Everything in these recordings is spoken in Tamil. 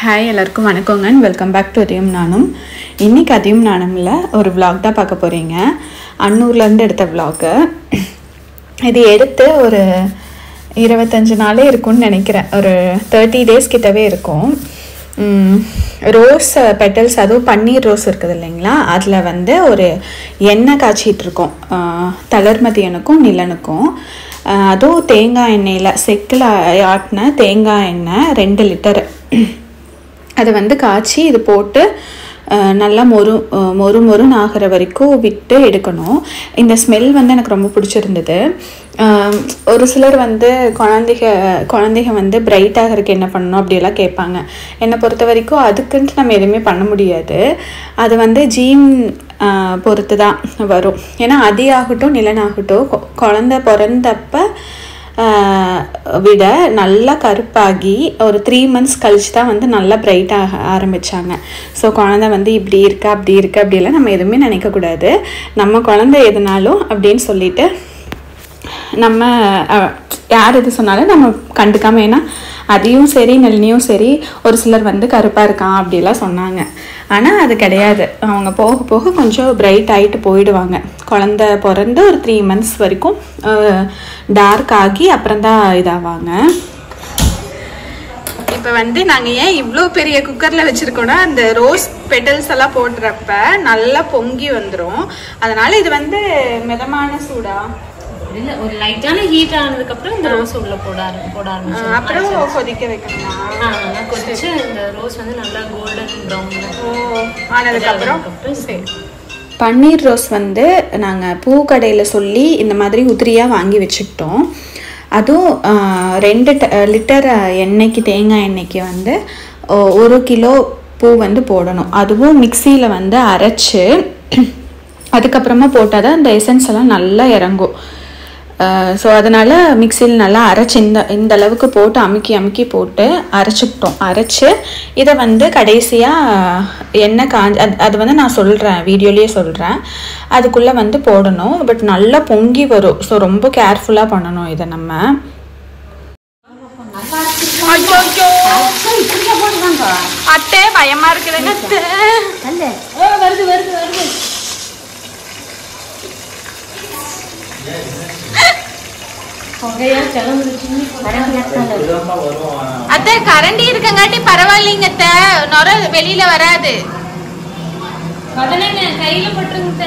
ஹாய் எல்லாருக்கும் வணக்கங்க வெல்கம் பேக் டு அதியம் நானும் இன்னைக்கு அதியம் நானும்ல ஒரு vlog தான் பார்க்க போகிறீங்க அன்னூர்லேருந்து எடுத்த vlog இது எடுத்து ஒரு இருபத்தஞ்சு நாளே இருக்கும்னு நினைக்கிறேன் ஒரு தேர்ட்டி டேஸ் கிட்டவே இருக்கும் ரோஸ் பெட்டல்ஸ் அதுவும் பன்னீர் ரோஸ் இருக்குது இல்லைங்களா அதில் வந்து ஒரு எண்ணெய் காய்ச்சிட்டு இருக்கோம் ஆஹ் தளர்மதியனுக்கும் நிலனுக்கும் ஆஹ் அதுவும் தேங்காய் எண்ணெயில் செக்கில் ஆட்டின தேங்காய் எண்ணெய் ரெண்டு லிட்டரு அதை வந்து காய்ச்சி இது போட்டு அஹ், நல்லா மொறு அஹ், மொறு மொறுன்னு ஆகிற வரைக்கும் விட்டு எடுக்கணும் இந்த ஸ்மெல் வந்து எனக்கு ரொம்ப பிடிச்சிருந்தது அஹ், ஒரு சிலர் வந்து குழந்தைக குழந்தைங்க வந்து பிரைட் ஆகிறதுக்கு என்ன பண்ணணும் அப்படியெல்லாம் கேட்பாங்க என்னை பொறுத்த வரைக்கும் அதுக்குன்ட்டு நம்ம எதுவுமே பண்ண முடியாது அது வந்து ஜீன் அஹ், பொறுத்து தான் வரும் ஏன்னா அதி ஆகட்டும் நிலனாகட்டும் கொ- குழந்தை பிறந்தப்ப ஆஹ் விட நல்லா கருப்பாகி ஒரு த்ரீ மந்த்ஸ் கழிச்சு தான் வந்து நல்லா பிரைட் ஆக ஆரம்பித்தாங்க ஸோ குழந்தை வந்து இப்படி இருக்கா அப்படி இருக்கா அப்படியெல்லாம் நம்ம எதுவுமே நினைக்கக்கூடாது நம்ம குழந்தை எதுனாலும் அப்படின்னு சொல்லிட்டு நம்ம அஹ், யார் எது சொன்னாலும் நம்ம கண்டுக்காம ஏன்னா அதையும் சரி நளினியும் சரி ஒரு சிலர் வந்து கருப்பாக இருக்கான் அப்படிலாம் சொன்னாங்க ஆனால் அது கிடையாது அவங்க போக போக கொஞ்சம் பிரைட் ஆகிட்டு போயிடுவாங்க குழந்த பிறந்து ஒரு த்ரீ மந்த்ஸ் வரைக்கும் டார்க் ஆகி அப்புறம் தான் இதாவாங்க இப்போ வந்து நாங்கள் ஏன் இவ்வளோ பெரிய குக்கரில் வச்சுருக்கோன்னா அந்த ரோஸ் பெட்டல்ஸ் எல்லாம் போடுறப்ப நல்லா பொங்கி வந்துடும் அதனால இது வந்து மிதமான சூடா இல்ல ஒரு லைட்டான ஹீட் ஆனதுக்கு அப்புறம் இந்த ரோஸ் உள்ள போட ஆரம்- போட ஆரம்பிச்சோம் அப்புறம் கொதிக்க வைக்கணுமா நல்லா கொதிச்சு இந்த ரோஸ் வந்து நல்லா கோல்டன் ப்ரௌன்ல ஓ ஆனதுக்கப்புறம் அப்புறம் சரி பன்னீர் ரோஸ் வந்து நாங்கள் பூ கடையில் சொல்லி இந்த மாதிரி உதிரியாக வாங்கி வச்சுக்கிட்டோம் அதுவும் ஆ, ரெண்டு ட- லிட்டர் எண்ணெய்க்கு தேங்காய் எண்ணெய்க்கு வந்து ஒ- ஒரு கிலோ பூ வந்து போடணும் அதுவும் மிக்சியில் வந்து அரைச்சு அதுக்கப்புறமா போட்டால் தான் இந்த எசன்ஸ் எல்லாம் நல்லா இறங்கும் ஸோ அதனால் மிக்சியில் நல்லா அரைச்சி இந்த இந்த அளவுக்கு போட்டு அமுக்கி அமுக்கி போட்டு அரைச்சிக்கிட்டோம் அரைச்சு இதை வந்து கடைசியாக எண்ணெய் காஞ்ச அது அது வந்து நான் சொல்கிறேன் வீடியோலேயே சொல்கிறேன் அதுக்குள்ளே வந்து போடணும் பட் நல்லா பொங்கி வரும் ஸோ ரொம்ப கேர்ஃபுல்லாக பண்ணணும் இதை நம்ம அட்டே பயமா இருக்குதுங்க வருது வருது வருது பொங்கையா கிளம்புச்சு அத்தை கரண்டி இருக்கங்காட்டி பரவாயில்லைங்க அத்தை நொர வெளியில வராது அதனங்க கையில பட்டுருங்க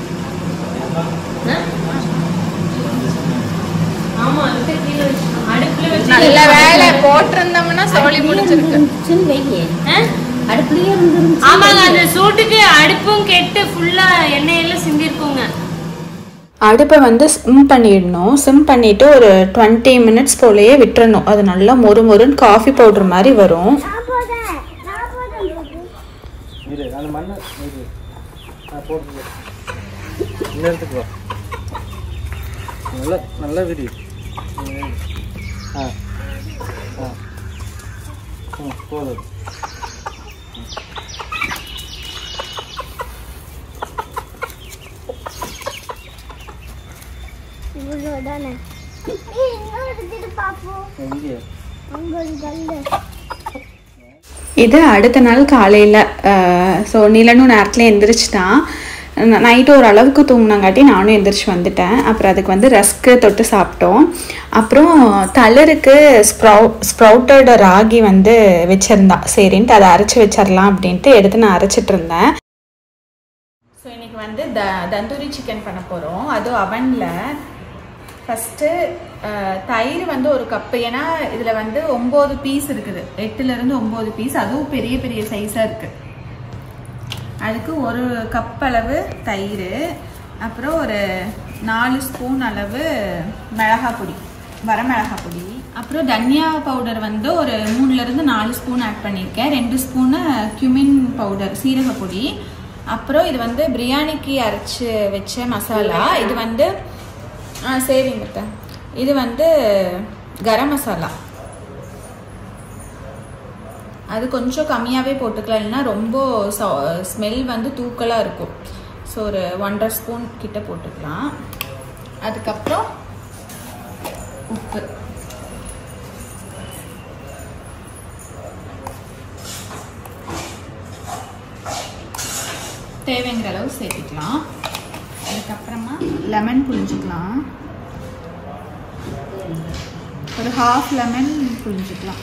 ஆமா அதுக்கு கீழே வச்சு அடுப்புல வச்சு நல்ல வேலை போட்டிருந்தோம்னா சோழி முடிச்சிருக்கு அடுப்புலயே இருந்துருந்துச்சு ஆமாங்க அந்த சூட்டுக்கு அடுப்பும் கெட்டு ஃபுல்லா எண்ணெயெல்லாம் சிந்திருக்குங்க அடுப்பை வந்து சிம் பண்ணிடணும் சிம் பண்ணிட்டு ஒரு டுவெண்ட்டி மினிட்ஸ் போலயே விட்டுறணும் அது நல்லா மொறு மொறுன்னு காஃபி பவுடர் மாதிரி வரும் இரு அந்த மண்ணை இரு ஆ போட்டு இந்த இடத்துக்கு வா நல்லா நல்லா விரி ம். ஆ ஆ ம் போதும் இங்கே இது அடுத்த நாள் காலையில் ஸோ நிலனும் நேரத்தில் எந்திரிச்சிட்டான் நைட்டு ஒரு அளவுக்கு தூங்கினாங்காட்டி நானும் எந்திரிச்சு வந்துட்டேன் அப்புறம் அதுக்கு வந்து ரஸ்க்கு தொட்டு சாப்பிட்டோம் அப்புறம் தளருக்கு ஸ்ப்ரவு ஸ்ப்ரவுட்டட் ராகி வந்து வச்சுருந்தான் சரின்ட்டு அதை அரைச்சி வச்சிடலாம் அப்படின்ட்டு எடுத்து நான் அரைச்சிட்டு இருந்தேன் ஸோ இன்னைக்கு வந்து த தந்தூரி சிக்கன் பண்ண போகிறோம் அதுவும் அவனில் ஃபஸ்ட்டு தயிர் வந்து ஒரு கப்பு ஏன்னா இதில் வந்து ஒம்பது பீஸ் இருக்குது எட்டுலேருந்து ஒம்பது பீஸ் அதுவும் பெரிய பெரிய சைஸாக இருக்குது அதுக்கு ஒரு கப் அளவு தயிர் அப்புறம் ஒரு நாலு ஸ்பூன் அளவு மிளகாய் பொடி வரமிளகாய் பொடி அப்புறம் தனியா பவுடர் வந்து ஒரு மூணுலேருந்து நாலு ஸ்பூன் ஆட் பண்ணியிருக்கேன் ரெண்டு ஸ்பூனு cumin பவுடர் சீரக பொடி அப்புறம் இது வந்து பிரியாணிக்கு அரைச்சி வச்ச மசாலா இது வந்து ஆ சேவிங் முத்த இது வந்து கரம் மசாலா அது கொஞ்சம் கம்மியாகவே போட்டுக்கலாம் இல்லைன்னா ரொம்ப ஸ்மெல் வந்து தூக்கலாக இருக்கும் ஸோ ஒரு ஒன்றரை ஸ்பூன் கிட்ட போட்டுக்கலாம் அதுக்கப்புறம் உப்பு தேவைங்கிற அளவு சேர்த்துக்கலாம் அதுக்கப்புறமா லெமன் புழிஞ்சுக்கலாம் ஒரு ஹாஃப் லெமன் புழிஞ்சுக்கலாம்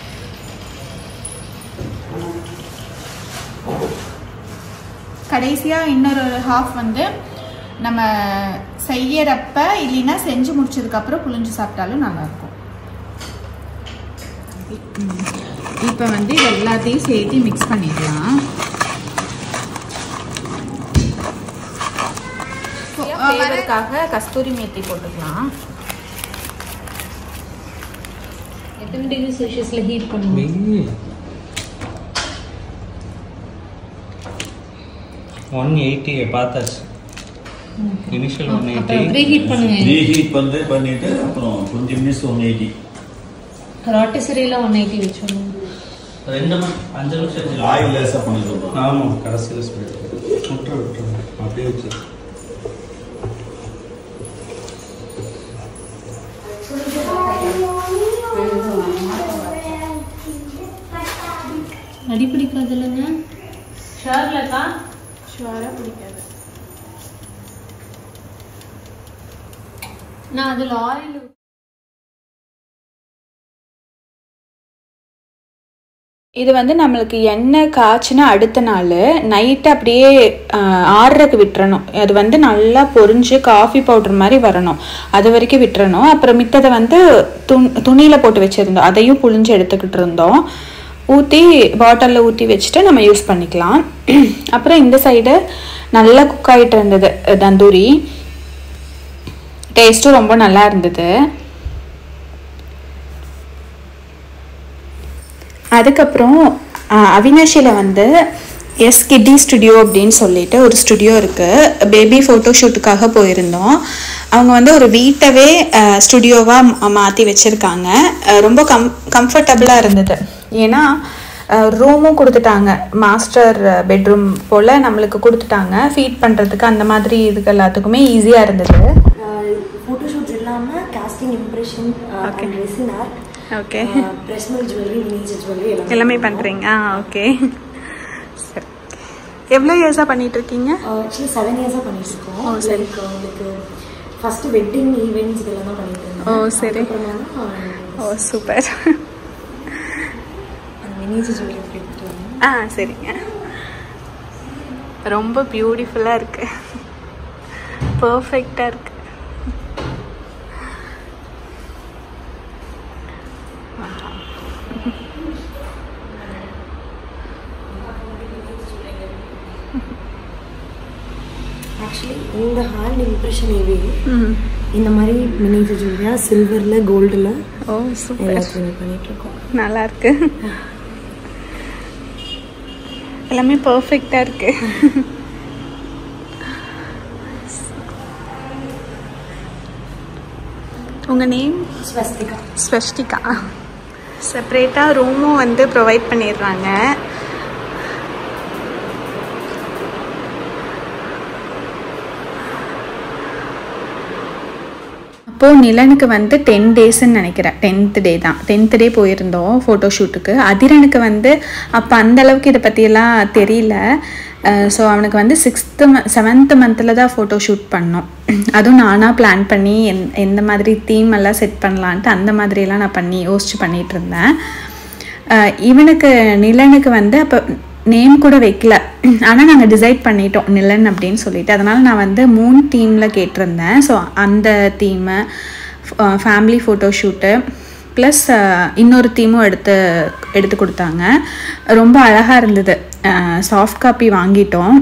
கடைசியாக இன்னொரு ஒரு ஹாஃப் வந்து நம்ம செய்யறப்ப இல்லைன்னா செஞ்சு முடிச்சதுக்கப்புறம் புழிஞ்சு சாப்பிட்டாலும் நல்லாயிருக்கும் இப்போ வந்து இது எல்லாத்தையும் சேர்த்து மிக்ஸ் பண்ணிடலாம் ஃப்ளேவருக்காக கஸ்தூரி மேத்தி போட்டுக்கலாம் எத்தனை டிகிரி செல்சியஸ்ல ஹீட் பண்ணுவோம் ஒன் எயிட்டி பார்த்தாச்சு இனிஷியல் ஒன் அப்புறம் ப்ரீ எயிட்டி ஹீட் பண்ணுங்க ரீஹீட் வந்து பண்ணிட்டு அப்புறம் டுவெண்ட்டி மினிட்ஸ் ஒன் எயிட்டி ராட்டிசரியில ஒன் எயிட்டி வச்சுருவோம் ரெண்டு மணி அஞ்சு நிமிஷம் ஆயில் லேசாக பண்ணி சொல்கிறோம் ஆமாம் கடைசியில் சொல்லிட்டு விட்டுரு விட்டுரு அப்படியே வச்சு அடி பிடிக்காது இல்லைங்க ஷார்லக்கா ஷுவராக பிடிக்காது நான் அதில் ஆயில் இது வந்து நம்மளுக்கு எண்ணெய் காய்ச்சினா அடுத்த நாள் நைட்டு அப்படியே ஆஹ், ஆறுறதுக்கு விட்டுறணும் அது வந்து நல்லா பொரிஞ்சு காஃபி பவுடர் மாதிரி வரணும் அது வரைக்கும் விட்டுறணும் அப்புறம் மித்ததை வந்து துண் துணியில் போட்டு வச்சுருந்தோம் அதையும் புழிஞ்சு எடுத்துக்கிட்டு இருந்தோம் ஊற்றி பாட்டிலில் ஊற்றி வச்சுட்டு நம்ம யூஸ் பண்ணிக்கலாம் அப்புறம் இந்த சைடு நல்லா குக் ஆகிட்டு இருந்தது தந்தூரி டேஸ்ட்டும் ரொம்ப நல்லா இருந்தது அதுக்கப்புறம் அஹ், அவினாஷியில் வந்து எஸ் கிட்டி ஸ்டுடியோ அப்படின்னு சொல்லிட்டு ஒரு ஸ்டுடியோ இருக்குது பேபி ஃபோட்டோஷூட்டுக்காக போயிருந்தோம் அவங்க வந்து ஒரு வீட்டவே ஸ்டுடியோவாக மாற்றி வச்சுருக்காங்க ரொம்ப கம் கம்ஃபர்டபுளாக இருந்தது ஏன்னா ரூமும் கொடுத்துட்டாங்க மாஸ்டர் பெட்ரூம் போல் நம்மளுக்கு கொடுத்துட்டாங்க ஃபீட் பண்ணுறதுக்கு அந்த மாதிரி இதுக்கு எல்லாத்துக்குமே ஈஸியாக இருந்தது ஃபோட்டோஷூட்ஸ் இல்லாமல் casting impression resin art okay பிரஸ்னல் ஜுவல்லரி மினிச்சர் ஜுவல்லரி எல்லாமே எல்லாமே பண்ணுறீங்க ஆ ஓகே சரி எவ்வளோ இயர்ஸாக பண்ணிட்டு இருக்கீங்க ஆக்சுவலி செவன் இயர்ஸாக பண்ணிட்டு இருக்கோம் ஓ, சரி. லைக் உங்களுக்கு ஃபர்ஸ்ட் வெட்டிங் ஈவெண்ட்ஸ் இதெல்லாம் தான் பண்ணிட்டு இருந்தேன் ஓ, சரி. அதுக்கப்புறமா ஓ சூப்பர் மினிச்சர் ஜுவல்லரி எடுத்துட்டு வந்தேன் ஆ சரிங்க ரொம்ப பியூட்டிஃபுல்லாக இருக்கு பர்ஃபெக்டாக இருக்கு ஆக்சுவலி இந்த ஹேண்ட் இம்ப்ரெஷனேவே ம் இந்த மாதிரி மினிச்சர் ஜுவல்லரியாக சில்வரில் கோல்டில் ஓ சூப்பர் எல்லாத்தையுமே பண்ணிட்டு இருக்கோம் நல்லா இருக்கு எல்லாமே பர்ஃபெக்டாக இருக்கு உங்கள் நேம் ஸ்வஸ்திகா ஸ்வஷ்டிகா செப்ரேட்டாக ரூமும் வந்து ப்ரொவைட் பண்ணிடுறாங்க அப்போது நிலனுக்கு வந்து டென் டேஸ்ன்னு நினைக்கிறேன் டென்த் டே தான் டென்த் டே போயிருந்தோம் ஃபோட்டோ ஷூட்டுக்கு அதிரனுக்கு வந்து அப்போ அந்த அளவுக்கு இதை பற்றியெல்லாம் தெரியல ஸோ அவனுக்கு வந்து சிக்ஸ்த்து ம செவன்த் மந்தில் தான் ஃபோட்டோ ஷூட் பண்ணோம் அதுவும் நானாக பிளான் பண்ணி எந் எந்த மாதிரி தீம் எல்லாம் செட் பண்ணலான்ட்டு அந்த மாதிரியெல்லாம் நான் பண்ணி யோசிச்சு பண்ணிகிட்டு இருந்தேன் அஹ் இவனுக்கு நிலனுக்கு வந்து அப்போ நேம் கூட வைக்கல ஆனால் நாங்கள் டிசைட் பண்ணிட்டோம் நிலன் அப்படின்னு சொல்லிட்டு அதனால் நான் வந்து மூணு தீமில் கேட்டிருந்தேன் ஸோ அந்த theme family photo shoot plus இன்னொரு தீமும் எடுத்து எடுத்து கொடுத்தாங்க ரொம்ப அழகாக இருந்தது சாஃப்ட் காப்பி வாங்கிட்டோம்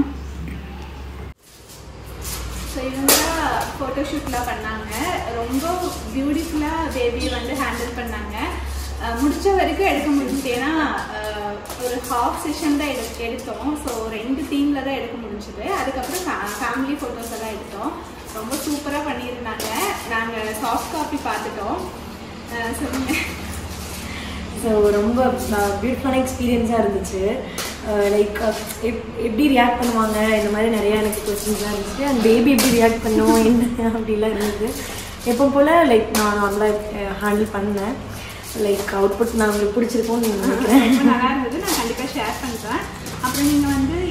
ஸோ இவங்க ஃபோட்டோ ஷூட்லாம் பண்ணாங்க ரொம்ப பியூட்டிஃபுல்லாக பேபியை வந்து ஹேண்டில் பண்ணாங்க அஹ் முடிச்ச வரைக்கும் எடுக்க முடிஞ்சுது ஏன்னா அஹ் ஒரு ஹாஃப் செஷன் தான் எடு எடுத்தோம் ஸோ ரெண்டு டீமில் தான் எடுக்க முடிஞ்சுது அதுக்கப்புறம் ஃபேமிலி ஃபோட்டோஸ் எல்லாம் எடுத்தோம் ரொம்ப சூப்பராக பண்ணியிருந்தாங்க நாங்கள் சாஃப்ட் காப்பி பார்த்துட்டோம் அஹ் சொல்லுங்க ஸோ ரொம்ப பியூட்டிஃபுல்லான எக்ஸ்பீரியன்ஸாக இருந்துச்சு லைக் எப் எப்படி ரியாக்ட் பண்ணுவாங்க இந்த மாதிரி நிறையா எனக்கு கொஸ்டின்ஸ்லாம் இருந்துச்சு அண்ட் பேபி எப்படி ரியாக்ட் பண்ணுவோம் என்ன அப்படிலாம் இருந்தது எப்போ போல் லைக் நான் நார்மலாக ஹேண்டில் பண்ணேன் லைக் அவுட்புட் நான் உங்களுக்கு பிடிச்சிருக்கோன்னு நினைக்கிறேன் ரொம்ப நல்லா இருந்தது நான் கண்டிப்பாக ஷேர் பண்ணுறேன் அப்புறம் நீங்கள் வந்து இன்சைட்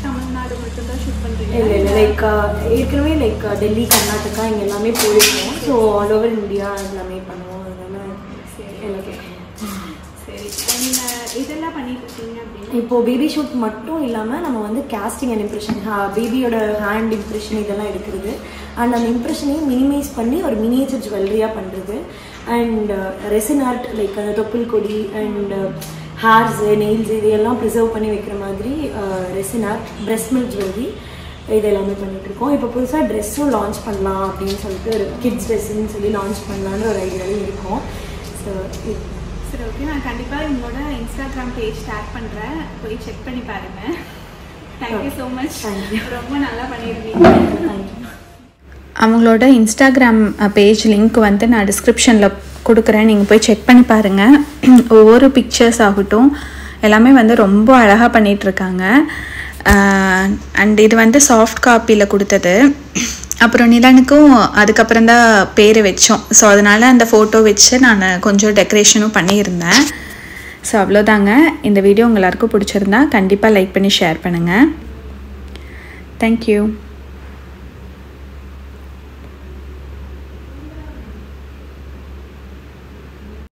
தமிழ்நாடு மட்டும் தான் ஷூட் பண்ணுறீங்க இல்லை இல்லை லைக் ஏற்கனவே லைக் டெல்லி கர்நாடகா இங்கே எல்லாமே போயிருக்கோம் ஸோ ஆல் ஓவர் இந்தியா எல்லாமே பண்ணுவோம் அதனால எல்லாத்தையும் சரி நீங்கள் இதெல்லாம் பண்ணிட்டு இருக்கீங்க அப்படின்னா இப்போ பேபி ஷூட் மட்டும் இல்லாமல் நம்ம வந்து கேஸ்டிங் அண்ட் இம்ப்ரெஷன் பேபியோட ஹேண்ட் இம்ப்ரெஷன் இதெல்லாம் எடுக்கிறது அண்ட் அந்த இம்ப்ரெஷனையும் மினிமைஸ் பண்ணி ஒரு மினியேச்சர் ஜுவல்லரியாக பண்ணுறது அண்ட் ரெசின் ஆர்ட் லைக் அந்த தொப்புள் கொடி அண்ட் ஹேர்ஸு நெயில்ஸ் இது எல்லாம் ப்ரிசர்வ் பண்ணி வைக்கிற மாதிரி resin art breast milk jewellery இது எல்லாமே பண்ணிட்டு இருக்கோம் இப்போ புதுசாக ட்ரெஸ்ஸும் லான்ச் பண்ணலாம் அப்படின்னு சொல்லிட்டு ஒரு கிட்ஸ் ட்ரெஸ்ஸுன்னு சொல்லி லான்ச் பண்ணலான்னு ஒரு ஐடியாவில் இருக்கோம் ஸோ சரி ஓகே நான் கண்டிப்பாக உங்களோட இன்ஸ்டாகிராம் பேஜ் டேக் பண்ணுறேன் போய் செக் பண்ணி பாருங்கள் thank you so much Thank you. ரொம்ப நல்லா பண்ணியிருக்கீங்க தேங்க்யூ அவங்களோட இன்ஸ்டாகிராம் பேஜ் லிங்க் வந்து நான் டிஸ்கிரிப்ஷனில் கொடுக்குறேன் நீங்கள் போய் செக் பண்ணி பாருங்கள் ஒவ்வொரு பிக்சர்ஸ் ஆகட்டும் எல்லாமே வந்து ரொம்ப அழகாக பண்ணிகிட்ருக்காங்க அண்ட் இது வந்து சாஃப்ட் காப்பியில் கொடுத்தது அப்புறம் நிலனுக்கும் அதுக்கப்புறம் தான் பேர் வச்சோம் ஸோ அதனால் அந்த ஃபோட்டோ வச்சு நான் கொஞ்சம் டெக்கரேஷனும் பண்ணியிருந்தேன் ஸோ அவ்வளோதாங்க இந்த வீடியோ உங்க எல்லாருக்கும் பிடிச்சிருந்தா கண்டிப்பாக லைக் பண்ணி ஷேர் பண்ணுங்கள் தேங்க்யூ